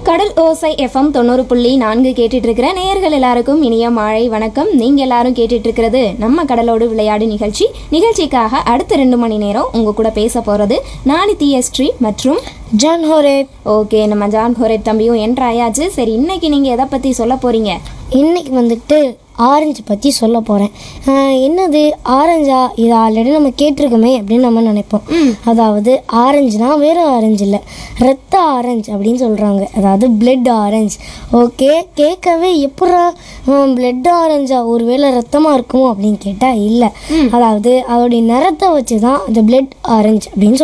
கடல் ஓசை எஃப்எம் தொண்ணூறு புள்ளி நான்கு கேட்டுட்டு இருக்கிற நேயர்கள் எல்லாருக்கும் இனிய மாலை வணக்கம் நீங்க எல்லாரும் கேட்டுட்டு இருக்கிறது நம்ம கடலோடு விளையாடு நிகழ்ச்சி நிகழ்ச்சிக்காக அடுத்த ரெண்டு மணி நேரம் உங்க கூட பேச போறது நானி தியஸ்ரீ மற்றும் ஜான் ஹோரேப் ஓகே நம்ம ஜான் ஹோரேப் தம்பியும் என்ட்ரு ஆயாச்சு சரி இன்னைக்கு நீங்க எதை பத்தி சொல்ல போறீங்க இன்னைக்கு வந்துட்டு ஆரஞ்சு பற்றி சொல்ல போகிறேன் என்னது ஆரஞ்சா இது ஆல்ரெடி நம்ம கேட்டிருக்கோமே அப்படின்னு நம்ம நினைப்போம் அதாவது ஆரஞ்சுனா வேறு ஆரஞ்சு இல்லை ரத்த ஆரஞ்சு அப்படின்னு சொல்கிறாங்க அதாவது பிளட் ஆரஞ்சு ஓகே கேட்கவே எப்படா பிளட் ஆரஞ்சா ஒருவேளை ரத்தமாக இருக்குமோ அப்படின்னு கேட்டால் இல்லை அதாவது அதோடைய நிறத்தை வச்சு தான் அது பிளட் ஆரஞ்சு அப்படின்னு